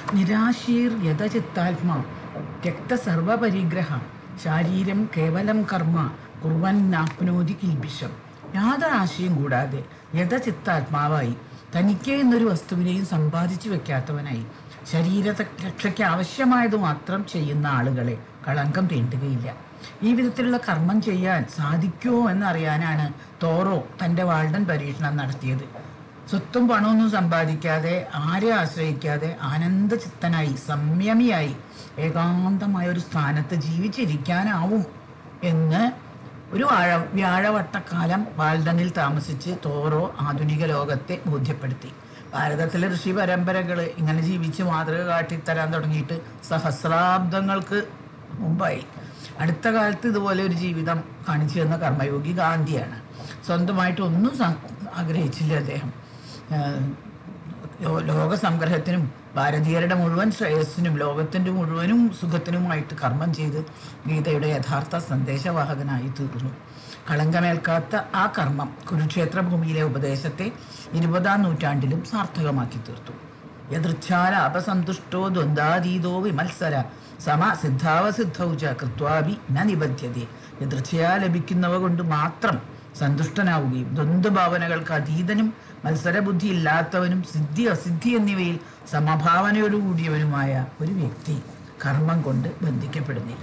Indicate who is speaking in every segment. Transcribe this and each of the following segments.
Speaker 1: നിരാശീർ യഥചിത്താത്മാ രക്ത സർവപരിഗ്രഹ ശാരീരം കേവലം കർമ്മ കുർവൻ നാപ്നോതി കിൽബിഷം യാതൊരു ആശയം കൂടാതെ യഥചിത്താത്മാവായി തനിക്ക് എന്നൊരു വസ്തുവിനെയും സമ്പാദിച്ചു വെക്കാത്തവനായി ശരീര രക്ഷയ്ക്ക് ആവശ്യമായത് മാത്രം ചെയ്യുന്ന ആളുകളെ കളങ്കം തീണ്ടുകയില്ല ഈ വിധത്തിലുള്ള കർമ്മം ചെയ്യാൻ സാധിക്കുമോ എന്നറിയാനാണ് തോറോ തൻ്റെ വാൾഡൻ പരീക്ഷണം നടത്തിയത് സ്വത്തും പണമൊന്നും സമ്പാദിക്കാതെ ആരെ ആശ്രയിക്കാതെ ആനന്ദചിത്തനായി സംയമിയായി ഏകാന്തമായ ഒരു സ്ഥാനത്ത് ജീവിച്ചിരിക്കാനാവും എന്ന് ഒരു വാഴ വ്യാഴവട്ടക്കാലം വാൽഡനിൽ താമസിച്ച് തോറോ ആധുനിക ലോകത്തെ ബോധ്യപ്പെടുത്തി ഭാരതത്തിലെ ഋഷി പരമ്പരകൾ ഇങ്ങനെ ജീവിച്ച് മാതൃക കാട്ടിത്തരാൻ തുടങ്ങിയിട്ട് സഹസ്രാബ്ദങ്ങൾക്ക് മുമ്പായി അടുത്ത കാലത്ത് ഇതുപോലെ ഒരു ജീവിതം കാണിച്ചു തന്ന കർമ്മയോഗി ഗാന്ധിയാണ് സ്വന്തമായിട്ട് ഒന്നും സ- ആഗ്രഹിച്ചില്ല അദ്ദേഹം ഏഹ് ലോ- ലോക സംഗ്രഹത്തിനും ഭാരതീയരുടെ മുഴുവൻ ശ്രേയസ്സിനും ലോകത്തിൻ്റെ മുഴുവനും സുഖത്തിനുമായിട്ട് കർമ്മം ചെയ്ത് ഗീതയുടെ യഥാർത്ഥ സന്ദേശവാഹകനായി തീർന്നു കളങ്കമേൽക്കാത്ത ആ കർമ്മം കുരുക്ഷേത്ര ഭൂമിയിലെ ഉപദേശത്തെ ഇരുപതാം നൂറ്റാണ്ടിലും സാർത്ഥകമാക്കി തീർത്തു യദൃച്ഛാലാപസന്തുഷ്ടോ ദ്വന്ദ്വാതീതോ വിമത്സര സമ സിദ്ധാവസിദ്ധൗ ച കൃത്വാഭി ന നിബദ്ധ്യതേ യദൃച്ഛയാ ലഭിക്കുന്നവ കൊണ്ട് മാത്രം സന്തുഷ്ടനാവുകയും ദ്വന്ദ്ഭാവനകൾക്ക് അതീതനും മത്സരബുദ്ധി ഇല്ലാത്തവനും സിദ്ധി അസിദ്ധി എന്നിവയിൽ സമഭാവനയോടുകൂടിയവനുമായ ഒരു വ്യക്തി കർമ്മം കൊണ്ട് ബന്ധിക്കപ്പെടുന്നില്ല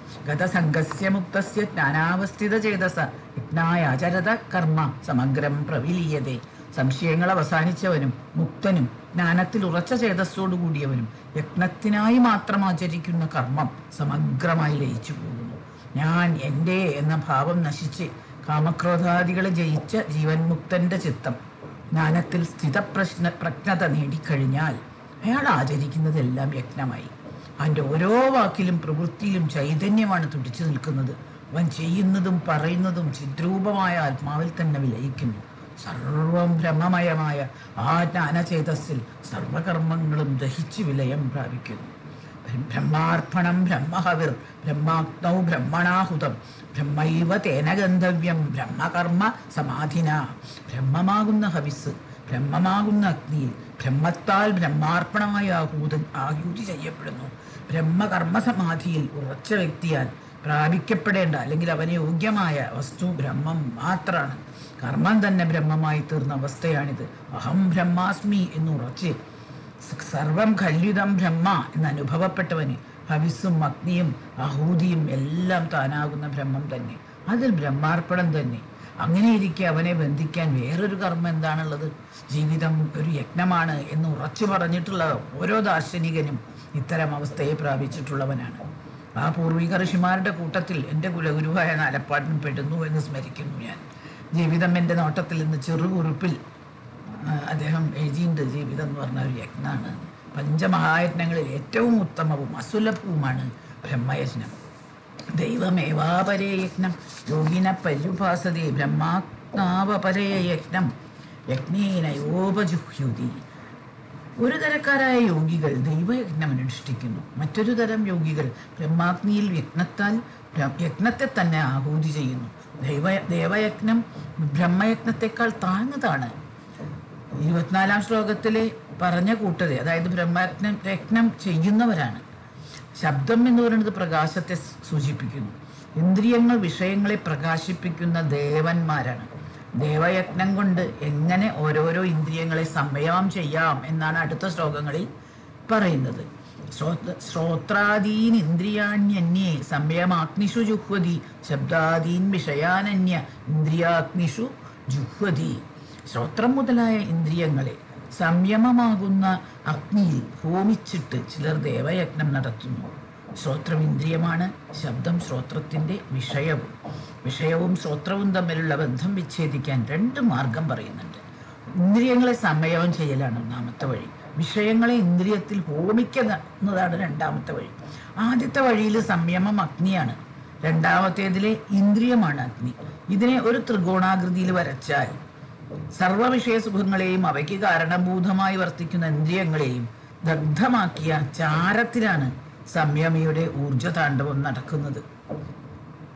Speaker 1: ഗതസംഘസ്യ മുക്തസ്യ ജ്ഞാനാവസ്ഥിത ചേതസ യജ്ഞായാചരത കർമ്മ സമഗ്രം പ്രവിലീയതേ സംശയങ്ങൾ അവസാനിച്ചവനും മുക്തനും ജ്ഞാനത്തിൽ ഉറച്ച ചേതസ്സോടു കൂടിയവനും യജ്ഞത്തിനായി മാത്രം ആചരിക്കുന്ന കർമ്മം സമഗ്രമായി ലയിച്ചു പോകുന്നു ഞാൻ എൻ്റെ എന്ന ഭാവം നശിച്ച് കാമക്രോധാദികളെ ജയിച്ച ജീവൻ മുക്തന്റെ ചിത്തം ജ്ഞാനത്തിൽ സ്ഥിതപ്രശ്ന പ്രജ്ഞത നേടിക്കഴിഞ്ഞാൽ അയാൾ ആചരിക്കുന്നതെല്ലാം യജ്ഞമായി അവൻ്റെ ഓരോ വാക്കിലും പ്രവൃത്തിയിലും ചൈതന്യമാണ് തുടിച്ചു നിൽക്കുന്നത് അവൻ ചെയ്യുന്നതും പറയുന്നതും ചിദ്രൂപമായ ആത്മാവിൽ തന്നെ വിലയിക്കുന്നു സർവം ബ്രഹ്മമയമായ ആ ജ്ഞാനചേതസ്സിൽ സർവകർമ്മങ്ങളും ദഹിച്ചു വിലയം പ്രാപിക്കുന്നു ബ്രഹ്മാർപ്പണം ബ്രഹ്മഹവിർ ബ്രഹ്മാഗ്നൗ ബ്രഹ്മണാഹുതം ബ്രഹ്മൈവ തേന ഗന്ധവ്യം ബ്രഹ്മകർമ്മ സമാധിന ബ്രഹ്മമാകുന്ന ഹവിസ് ബ്രഹ്മമാകുന്ന അഗ്നിയിൽ ബ്രഹ്മത്താൽ ബ്രഹ്മാർപ്പണമായ ആഹൂതൻ ആഹൂതി ചെയ്യപ്പെടുന്നു ബ്രഹ്മകർമ്മ സമാധിയിൽ ഉറച്ച വ്യക്തിയാൽ പ്രാപിക്കപ്പെടേണ്ട അല്ലെങ്കിൽ അവന് യോഗ്യമായ വസ്തു ബ്രഹ്മം മാത്രമാണ് കർമ്മം തന്നെ ബ്രഹ്മമായി തീർന്ന അവസ്ഥയാണിത് അഹം ബ്രഹ്മാസ്മി എന്ന് ഉറച്ച് സർവം കല്യുതം ബ്രഹ്മ എന്ന് അനുഭവപ്പെട്ടവന് ഹവിസ്സും അഗ്നിയും അഹൂതിയും എല്ലാം താനാകുന്ന ബ്രഹ്മം തന്നെ അതിൽ ബ്രഹ്മാർപ്പണം തന്നെ അങ്ങനെ ഇരിക്കെ അവനെ ബന്ധിക്കാൻ വേറൊരു കർമ്മം എന്താണുള്ളത് ജീവിതം ഒരു യജ്ഞമാണ് എന്ന് ഉറച്ചു പറഞ്ഞിട്ടുള്ള ഓരോ ദാർശനികനും ഇത്തരം അവസ്ഥയെ പ്രാപിച്ചിട്ടുള്ളവനാണ് ആ പൂർവിക ഋഷിമാരുടെ കൂട്ടത്തിൽ എൻ്റെ കുലഗുരുവായ നാലപ്പാട്ടിന് പെടുന്നു എന്ന് സ്മരിക്കുന്നു ഞാൻ ജീവിതം എൻ്റെ നോട്ടത്തിൽ നിന്ന് ചെറുകുറിപ്പിൽ ആ, അദ്ദേഹം എഴുതിയിട്ടുണ്ട് ജീവിതം എന്ന് പറഞ്ഞ ഒരു യജ്ഞമാണ് പഞ്ചമഹായജ്ഞങ്ങളിൽ ഏറ്റവും ഉത്തമവും അസുലഭവുമാണ് ബ്രഹ്മയജ്ഞം ദൈവമേവാപരേ യജ്ഞം യോഗിന പര്യുപാസതേ ബ്രഹ്മാത്മാവപരേ യജ്ഞം യജ്ഞേനയോപജുഹ്യുതി ഒരു തരക്കാരായ യോഗികൾ ദൈവയജ്ഞം അനുഷ്ഠിക്കുന്നു മറ്റൊരു തരം യോഗികൾ ബ്രഹ്മാഗ്നിയിൽ യജ്ഞത്താൽ ബ്ര- യജ്ഞത്തെ തന്നെ ആഹൂതി ചെയ്യുന്നു ദൈവ ദേവയജ്ഞം ബ്രഹ്മയജ്ഞത്തെക്കാൾ താഴ്ന്നതാണ് ഇരുപത്തിനാലാം ശ്ലോകത്തിലെ പറഞ്ഞ കൂട്ടരെ അതായത് ബ്രഹ്മയജ്ഞം യജ്ഞം ചെയ്യുന്നവരാണ് ശബ്ദം എന്ന് പറയുന്നത് പ്രകാശത്തെ സ് സൂചിപ്പിക്കുന്നു ഇന്ദ്രിയങ്ങൾ വിഷയങ്ങളെ പ്രകാശിപ്പിക്കുന്ന ദേവന്മാരാണ് ദേവയജ്ഞം കൊണ്ട് എങ്ങനെ ഓരോരോ ഇന്ദ്രിയങ്ങളെ സംയമം ചെയ്യാം എന്നാണ് അടുത്ത ശ്ലോകങ്ങളിൽ പറയുന്നത് ശ്രോത്ര- ശ്രോത്രാദീൻ ഇന്ദ്രിയാണ്യന്യേ സംയമാഗ്നിഷു ജുഹ്വതി ശബ്ദാദീൻ വിഷയാനന്യ ഇന്ദ്രിയാഗ്നിഷു ജുഹ്വതി ശ്രോത്രം മുതലായ ഇന്ദ്രിയങ്ങളെ സംയമമാകുന്ന അഗ്നിയിൽ ഹോമിച്ചിട്ട് ചിലർ ദേവയജ്ഞം നടത്തുന്നു ശ്രോത്രം ഇന്ദ്രിയമാണ് ശബ്ദം ശ്രോത്രത്തിൻ്റെ വിഷയവും വിഷയവും ശ്രോത്രവും തമ്മിലുള്ള ബന്ധം വിച്ഛേദിക്കാൻ രണ്ട് മാർഗം പറയുന്നുണ്ട് ഇന്ദ്രിയങ്ങളെ സംയമം ചെയ്യലാണ് ഒന്നാമത്തെ വഴി വിഷയങ്ങളെ ഇന്ദ്രിയത്തിൽ ഹോമിക്കുന്നതാണ് രണ്ടാമത്തെ വഴി ആദ്യത്തെ വഴിയിൽ സംയമം അഗ്നിയാണ് രണ്ടാമത്തേതിലെ ഇന്ദ്രിയമാണ് അഗ്നി ഇതിനെ ഒരു ത്രികോണാകൃതിയിൽ വരച്ചാൽ സർവവിഷയ സുഖങ്ങളെയും അവയ്ക്ക് കാരണഭൂതമായി വർത്തിക്കുന്ന ഇന്ദ്രിയങ്ങളെയും ദഗ്ധമാക്കിയ ചാരത്തിലാണ് സംയമിയുടെ ഊർജതാണ്ഡവം നടക്കുന്നത്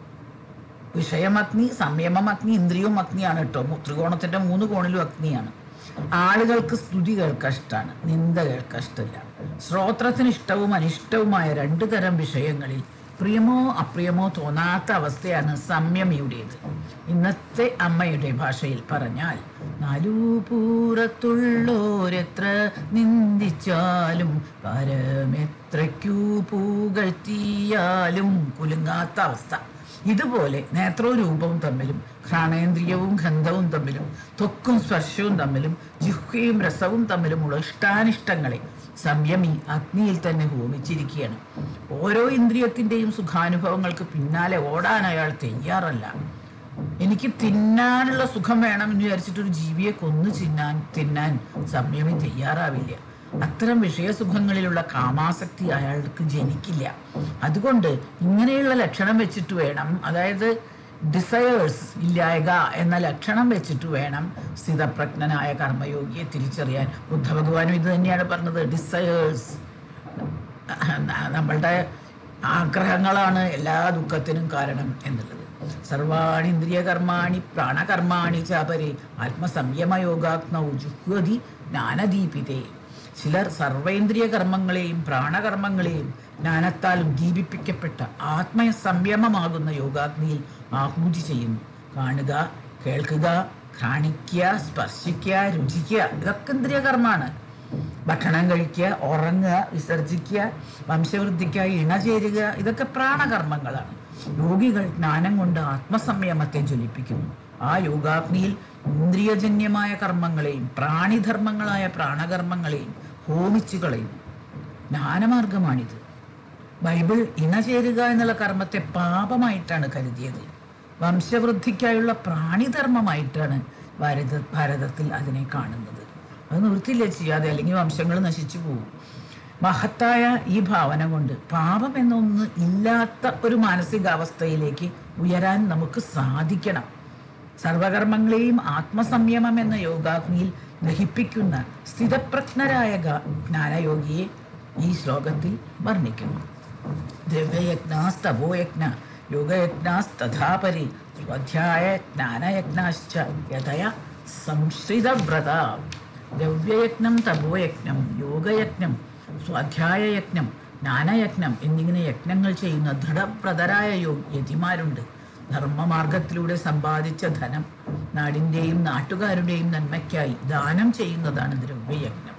Speaker 1: വിഷയമഗ്നി സംയമം അഗ്നി ഇന്ദ്രിയവും അഗ്നിയാണ് കേട്ടോ മു- ത്രികോണത്തിന്റെ മൂന്ന് കോണിലും അഗ്നിയാണ് ആളുകൾക്ക് സ്തുതി കേൾക്കാൻ ഇഷ്ടമാണ് നിന്ദ കേൾക്കാൻ ഇഷ്ടമില്ല ശ്രോത്രത്തിന് ഇഷ്ടവും അനിഷ്ടവുമായ രണ്ടു തരം വിഷയങ്ങളിൽ പ്രിയമോ അപ്രിയമോ തോന്നാത്ത അവസ്ഥയാണ് സംയമിയുടേത് ഇന്നത്തെ അമ്മയുടെ ഭാഷയിൽ പറഞ്ഞാൽ നാലു പൂറത്തുള്ളോരെത്ര നിന്ദിച്ചാലും പരമെത്രയ്ക്കു പൂകഴ്ത്തിയാലും കുലുങ്ങാത്ത അവസ്ഥ ഇതുപോലെ നേത്രവും രൂപവും തമ്മിലും ഘ്രാണേന്ദ്രിയവും ഗന്ധവും തമ്മിലും ത്വക്കും സ്പർശവും തമ്മിലും ജിഹ്വയും രസവും തമ്മിലുമുള്ള ഇഷ്ടാനിഷ്ടങ്ങളെ സംയമി അഗ്നിയിൽ തന്നെ ഹോമിച്ചിരിക്കുകയാണ് ഓരോ ഇന്ദ്രിയത്തിന്റെയും സുഖാനുഭവങ്ങൾക്ക് പിന്നാലെ ഓടാൻ അയാൾ തയ്യാറല്ല എനിക്ക് തിന്നാനുള്ള സുഖം വേണം എന്ന് വിചാരിച്ചിട്ട് ഒരു ജീവിയെ കൊന്നു തിന്നാൻ തിന്നാൻ സംയമി തയ്യാറാവില്ല അത്തരം വിഷയസുഖങ്ങളിലുള്ള കാമാസക്തി അയാൾക്ക് ജനിക്കില്ല അതുകൊണ്ട് ഇങ്ങനെയുള്ള ലക്ഷണം വെച്ചിട്ട് വേണം അതായത് ഡിസയേഴ്സ് ഇല്ലായക എന്ന ലക്ഷണം വെച്ചിട്ട് വേണം സ്ഥിതപ്രജ്ഞനായ കർമ്മയോഗിയെ തിരിച്ചറിയാൻ ബുദ്ധഭഗവാനും ഇത് തന്നെയാണ് പറഞ്ഞത് ഡിസയേഴ്സ് നമ്മളുടെ ആഗ്രഹങ്ങളാണ് എല്ലാ ദുഃഖത്തിനും കാരണം എന്നുള്ളത് സർവാണി ഇന്ദ്രിയ കർമാണി പ്രാണകർമാണി ചാപരെ ആത്മസംയമയോഗാഗ്നൗ ജുഹ്വതി ജ്ഞാനദീപിതേ ചിലർ സർവേന്ദ്രിയ കർമ്മങ്ങളെയും പ്രാണകർമ്മങ്ങളെയും ജ്ഞാനത്താൽ ഉദ്ദീപിപ്പിക്കപ്പെട്ട ആത്മസംയമമാകുന്ന യോഗാഗ്നിയിൽ ആഹൂതി ചെയ്യുന്നു കാണുക കേൾക്കുക ഘ്രാണിക്കുക സ്പർശിക്കുക രുചിക്കുക ഇതൊക്കെ ഇന്ദ്രിയ കർമ്മമാണ് ഭക്ഷണം കഴിക്കുക ഉറങ്ങുക വിസർജിക്കുക വംശവൃദ്ധിക്കായി ഇണചേരുക ഇതൊക്കെ പ്രാണകർമ്മങ്ങളാണ് യോഗികൾ ജ്ഞാനം കൊണ്ട് ആത്മസംയമത്തെ ജ്വലിപ്പിക്കുന്നു ആ യോഗാഗ്നിയിൽ ഇന്ദ്രിയജന്യമായ കർമ്മങ്ങളെയും പ്രാണിധർമ്മങ്ങളായ പ്രാണകർമ്മങ്ങളെയും ഹോമിച്ചു കളയുന്നു ജ്ഞാനമാർഗമാണിത് ബൈബിൾ ഇണചേരുക എന്നുള്ള കർമ്മത്തെ പാപമായിട്ടാണ് കരുതിയത് വംശവൃദ്ധിക്കായുള്ള പ്രാണിധർമ്മമായിട്ടാണ് ഭാരത ഭാരതത്തിൽ അതിനെ കാണുന്നത് അത് നിർത്തില്ല ചെയ്യാതെ അല്ലെങ്കിൽ വംശങ്ങൾ നശിച്ചു പോകും മഹത്തായ ഈ ഭാവന കൊണ്ട് പാപം എന്നൊന്ന് ഇല്ലാത്ത ഒരു മാനസികാവസ്ഥയിലേക്ക് ഉയരാൻ നമുക്ക് സാധിക്കണം സർവകർമ്മങ്ങളെയും ആത്മസംയമം എന്ന യോഗാഗ്നിയിൽ ദഹിപ്പിക്കുന്ന സ്ഥിതപ്രജ്ഞരായ ഗ- ജ്ഞാനയോഗിയെ ഈ ശ്ലോകത്തിൽ വർണ്ണിക്കുന്നു ദ്രവ്യയജ്ഞാസ്തപോയജ്ഞ യോഗയജ്ഞാസ്തഥാപരി സ്വാധ്യായ ജ്ഞാനയജ്ഞാശ്ച യഥയ സംശ്രിതവ്രത ദ്രവ്യയജ്ഞം തപോയജ്ഞം യോഗയജ്ഞം സ്വാധ്യായയജ്ഞം ജ്ഞാനയജ്ഞം എന്നിങ്ങനെ യജ്ഞങ്ങൾ ചെയ്യുന്ന ദൃഢവ്രതരായ യോ യതിമാരുണ്ട് ധർമ്മമാർഗത്തിലൂടെ സമ്പാദിച്ച ധനം നാടിൻ്റെയും നാട്ടുകാരുടെയും നന്മയ്ക്കായി ദാനം ചെയ്യുന്നതാണ് ദ്രവ്യയജ്ഞം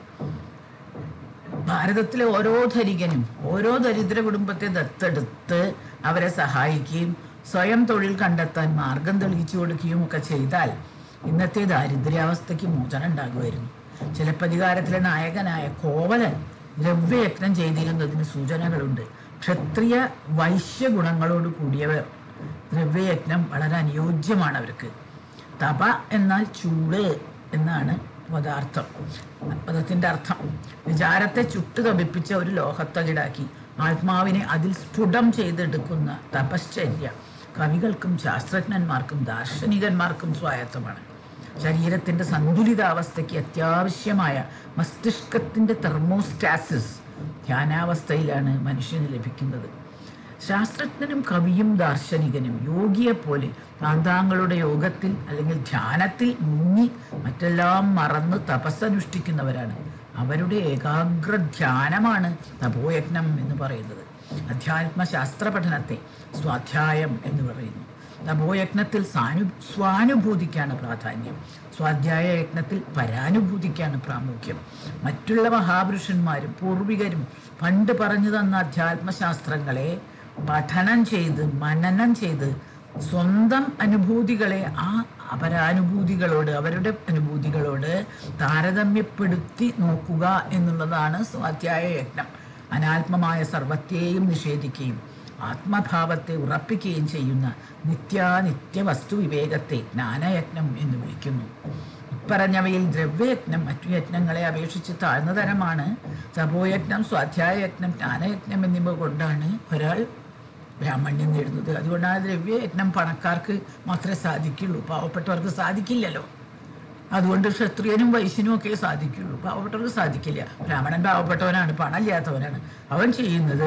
Speaker 1: ഭാരതത്തിലെ ഓരോ ധനികനും ഓരോ ദരിദ്ര കുടുംബത്തെ ദത്തെടുത്ത് അവരെ സഹായിക്കുകയും സ്വയം തൊഴിൽ കണ്ടെത്താൻ മാർഗം തെളിയിച്ചു കൊടുക്കുകയും ഒക്കെ ചെയ്താൽ ഇന്നത്തെ ദാരിദ്ര്യാവസ്ഥയ്ക്ക് മോചനം ഉണ്ടാകുമായിരുന്നു ചിലപ്പതികാരത്തിലെ നായകനായ കോവലൻ ദ്രവ്യയജ്ഞം ചെയ്തിരുന്നതിന് സൂചനകളുണ്ട് ക്ഷത്രിയ വൈശ്യ ഗുണങ്ങളോട് കൂടിയവർ ദ്രവ്യയജ്ഞം വളരെ അനുയോജ്യമാണ് അവർക്ക് തപ എന്നാൽ ചൂട് എന്നാണ് പദാർത്ഥം പദത്തിന്റെ അർത്ഥം വിചാരത്തെ ചുട്ടു തപിപ്പിച്ച ഒരു ലോഹത്തകിടാക്കി ആത്മാവിനെ അതിൽ സ്ഫുടം ചെയ്തെടുക്കുന്ന തപശ്ചര്യ കവികൾക്കും ശാസ്ത്രജ്ഞന്മാർക്കും ദാർശനികന്മാർക്കും സ്വായത്തമാണ് ശരീരത്തിന്റെ സന്തുലിതാവസ്ഥയ്ക്ക് അത്യാവശ്യമായ മസ്തിഷ്കത്തിന്റെ തെർമോസ്റ്റാസിസ് ധ്യാനാവസ്ഥയിലാണ് മനുഷ്യന് ലഭിക്കുന്നത് ശാസ്ത്രജ്ഞനും കവിയും ദാർശനികനും യോഗിയെപ്പോലെ കാന്താങ്ങളുടെ യോഗത്തിൽ അല്ലെങ്കിൽ ധ്യാനത്തിൽ മുങ്ങി മറ്റെല്ലാം മറന്ന് തപസ്സനുഷ്ഠിക്കുന്നവരാണ് അവരുടെ ഏകാഗ്ര ധ്യാനമാണ് തപോയജ്ഞം എന്ന് പറയുന്നത് അധ്യാത്മ ശാസ്ത്ര പഠനത്തെ സ്വാധ്യായം എന്ന് പറയുന്നു തപോയജ്ഞത്തിൽ സാനു സ്വാനുഭൂതിക്കാണ് പ്രാധാന്യം സ്വാധ്യായ യജ്ഞത്തിൽ പരാനുഭൂതിക്കാണ് പ്രാമുഖ്യം മറ്റുള്ള മഹാപുരുഷന്മാരും പൂർവികരും പണ്ട് പറഞ്ഞു തന്ന അധ്യാത്മശാസ്ത്രങ്ങളെ പഠനം ചെയ്ത് മനനം ചെയ്ത് സ്വന്തം അനുഭൂതികളെ ആ അപരാനുഭൂതികളോട് അവരുടെ അനുഭൂതികളോട് താരതമ്യപ്പെടുത്തി നോക്കുക എന്നുള്ളതാണ് സ്വാധ്യായ യജ്ഞം അനാത്മമായ സർവത്തെയും നിഷേധിക്കുകയും ആത്മഭാവത്തെ ഉറപ്പിക്കുകയും ചെയ്യുന്ന നിത്യാനിത്യ വസ്തുവിവേകത്തെ ജ്ഞാനയജ്ഞം എന്ന് വിളിക്കുന്നു ഇപ്പറഞ്ഞവയിൽ ദ്രവ്യയജ്ഞം മറ്റു യജ്ഞങ്ങളെ അപേക്ഷിച്ച് താഴ്ന്ന തരമാണ് തപോയജ്ഞം സ്വാധ്യായ യജ്ഞം ജ്ഞാനയജ്ഞം എന്നിവ കൊണ്ടാണ് ഒരാൾ ബ്രാഹ്മണ്യം നേടുന്നത് അതുകൊണ്ടാണ് ദ്രവ്യയജ്ഞം പണക്കാർക്ക് മാത്രമേ സാധിക്കുള്ളൂ പാവപ്പെട്ടവർക്ക് സാധിക്കില്ലല്ലോ അതുകൊണ്ട് ക്ഷത്രിയനും വൈശ്യനും ഒക്കെ സാധിക്കുള്ളൂ പാവപ്പെട്ടവർക്ക് സാധിക്കില്ല ബ്രാഹ്മണൻ പാവപ്പെട്ടവനാണ് പണമില്ലാത്തവനാണ് അവൻ ചെയ്യുന്നത്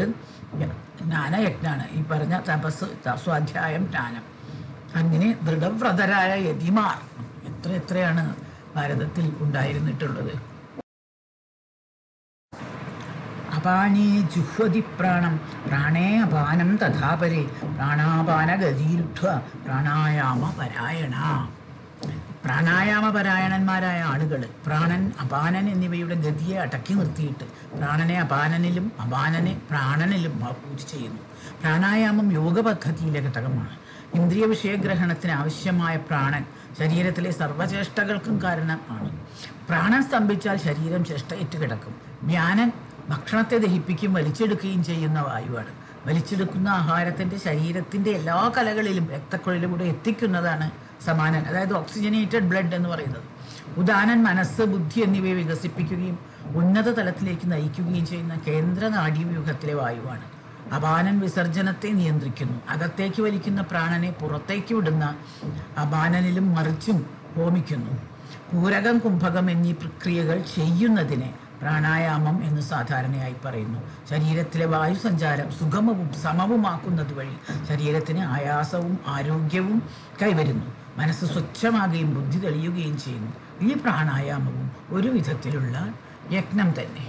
Speaker 1: ജ്ഞാനയജ്ഞാണ് ഈ പറഞ്ഞ തപസ് ത- സ്വാധ്യായം ജ്ഞാനം അങ്ങനെ ദൃഢവ്രതരായ യതിമാർ എത്ര എത്രയാണ് ഭാരതത്തിൽ ഉണ്ടായിരുന്നിട്ടുള്ളത് അപാനേ ജുഹ്വതി പ്രാണം പ്രാണേ അപാനം തഥാപരെ പ്രാണാപാനഗതിരുദ്ധ പ്രാണായാമ പരായണ പ്രാണായാമ പരായണന്മാരായ ആളുകൾ പ്രാണൻ അപാനൻ എന്നിവയുടെ ഗതിയെ അടക്കി നിർത്തിയിട്ട് പ്രാണനെ അപാനനിലും അപാനനെ പ്രാണനിലും പൂജ ചെയ്യുന്നു പ്രാണായാമം യോഗ പദ്ധതിയിലെ ഘടകമാണ് ഇന്ദ്രിയ വിഷയഗ്രഹണത്തിന് ആവശ്യമായ പ്രാണൻ ശരീരത്തിലെ സർവ്വചേഷ്ടകൾക്കും കാരണമാണ് പ്രാണൻ സ്തംഭിച്ചാൽ ശരീരം ചേഷ്ടയേറ്റ് കിടക്കും ജ്ഞാനൻ ഭക്ഷണത്തെ ദഹിപ്പിക്കും വലിച്ചെടുക്കുകയും ചെയ്യുന്ന വായുവാണ് വലിച്ചെടുക്കുന്ന ആഹാരത്തിന്റെ ശരീരത്തിന്റെ എല്ലാ കലകളിലും രക്തക്കുഴലിലൂടെ എത്തിക്കുന്നതാണ് സമാനൻ അതായത് ഓക്സിജനേറ്റഡ് ബ്ലഡ് എന്ന് പറയുന്നത് ഉദാനൻ മനസ്സ് ബുദ്ധി എന്നിവയെ വികസിപ്പിക്കുകയും ഉന്നത തലത്തിലേക്ക് നയിക്കുകയും ചെയ്യുന്ന കേന്ദ്ര നാഡീവ്യൂഹത്തിലെ വായുവാണ് അപാനൻ വിസർജനത്തെ നിയന്ത്രിക്കുന്നു അകത്തേക്ക് വലിക്കുന്ന പ്രാണനെ പുറത്തേക്ക് വിടുന്ന അപാനനിലും മറിച്ചും ഹോമിക്കുന്നു പൂരകം കുംഭകം എന്നീ പ്രക്രിയകൾ ചെയ്യുന്നതിനെ പ്രാണായാമം എന്ന് സാധാരണയായി പറയുന്നു ശരീരത്തിലെ വായുസഞ്ചാരം സുഗമവും സമവുമാക്കുന്നത് വഴി ശരീരത്തിന് ആയാസവും ആരോഗ്യവും കൈവരുന്നു മനസ്സ് സ്വച്ഛമാകുകയും ബുദ്ധി തെളിയുകയും ചെയ്യുന്നു ഈ പ്രാണായാമവും ഒരു വിധത്തിലുള്ള യജ്ഞം തന്നെ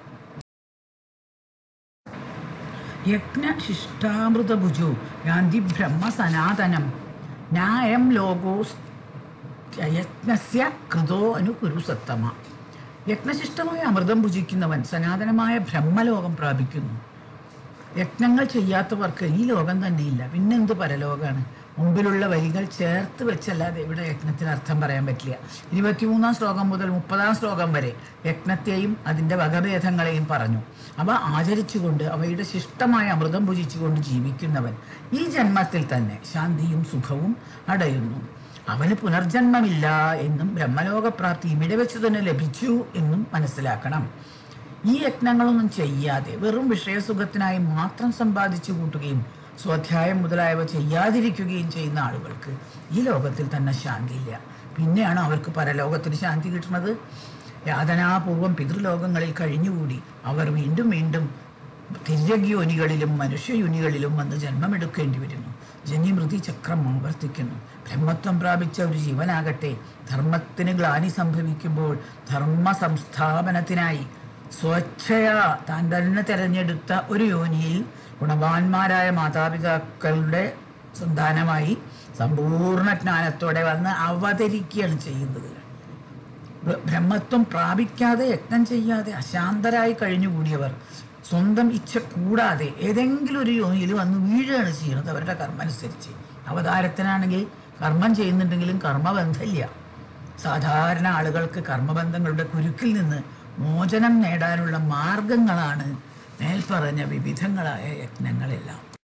Speaker 1: യജ്ഞശിഷ്ടാമൃതഭുജോ ഗാന്ധി ബ്രഹ്മ സനാതനം ന്യായം ലോകോസ് യജ്ഞസ്യ കൃതോ അനുകുരു സത്തമ യജ്ഞശിഷ്ടമായ അമൃതം ഭുജിക്കുന്നവൻ സനാതനമായ ബ്രഹ്മലോകം പ്രാപിക്കുന്നു യജ്ഞങ്ങൾ ചെയ്യാത്തവർക്ക് ഈ ലോകം തന്നെയില്ല പിന്നെന്ത് പരലോകമാണ് മുമ്പിലുള്ള വരികൾ ചേർത്ത് വെച്ചല്ലാതെ ഇവിടെ യജ്ഞത്തിന് അർത്ഥം പറയാൻ പറ്റില്ല ഇരുപത്തിമൂന്നാം ശ്ലോകം മുതൽ മുപ്പതാം ശ്ലോകം വരെ യജ്ഞത്തെയും അതിൻ്റെ വകഭേദങ്ങളെയും പറഞ്ഞു അവ ആചരിച്ചുകൊണ്ട് അവയുടെ ശിഷ്ടമായ അമൃതം ഭുജിച്ചുകൊണ്ട് ജീവിക്കുന്നവൻ ഈ ജന്മത്തിൽ തന്നെ ശാന്തിയും സുഖവും അടയുന്നു അവന് പുനർജന്മമില്ല എന്നും ബ്രഹ്മലോകപ്രാപ്തി ഇവിടെ വെച്ച് തന്നെ ലഭിച്ചു എന്നും മനസ്സിലാക്കണം ഈ യജ്ഞങ്ങളൊന്നും ചെയ്യാതെ വെറും വിഷയസുഖത്തിനായി മാത്രം സമ്പാദിച്ചു കൂട്ടുകയും സ്വാധ്യായം മുതലായവ ചെയ്യാതിരിക്കുകയും ചെയ്യുന്ന ആളുകൾക്ക് ഈ ലോകത്തിൽ തന്നെ ശാന്തിയില്ല പിന്നെയാണ് അവർക്ക് പരലോകത്തിന് ശാന്തി കിട്ടുന്നത് യാതനാപൂർവം പിതൃലോകങ്ങളിൽ കഴിഞ്ഞുകൂടി അവർ വീണ്ടും വീണ്ടും തിര്യഗ്യോനികളിലും മനുഷ്യയോനികളിലും വന്ന് ജന്മമെടുക്കേണ്ടി വരുന്നു ജന്യമൃതി ചക്രം ആവർത്തിക്കുന്നു ബ്രഹ്മത്വം പ്രാപിച്ച ഒരു ജീവനാകട്ടെ ധർമ്മത്തിന് ഗ്ലാനി സംഭവിക്കുമ്പോൾ ധർമ്മ സംസ്ഥാപനത്തിനായി സ്വച്ഛയാ താൻ തന്നെ തെരഞ്ഞെടുത്ത ഒരു യോനിയിൽ ഗുണവാന്മാരായ മാതാപിതാക്കളുടെ സന്താനമായി സമ്പൂർണ്ണ ജ്ഞാനത്തോടെ വന്ന് അവതരിക്കുകയാണ് ചെയ്യുന്നത് ബ്ര- ബ്രഹ്മത്വം പ്രാപിക്കാതെ യജ്ഞം ചെയ്യാതെ അശാന്തരായി കഴിഞ്ഞുകൂടിയവർ സ്വന്തം ഇച്ഛ കൂടാതെ ഏതെങ്കിലും ഒരു യോനിയിൽ വന്ന് വീഴുകയാണ് ചെയ്യുന്നത് അവരുടെ കർമ്മം അനുസരിച്ച് അവതാരത്തിനാണെങ്കിൽ കർമ്മം ചെയ്യുന്നുണ്ടെങ്കിലും കർമ്മബന്ധമില്ല സാധാരണ ആളുകൾക്ക് കർമ്മബന്ധങ്ങളുടെ കുരുക്കിൽ നിന്ന് മോചനം നേടാനുള്ള മാർഗങ്ങളാണ് മേൽപ്പറഞ്ഞ വിവിധങ്ങളായ യജ്ഞങ്ങളെല്ലാം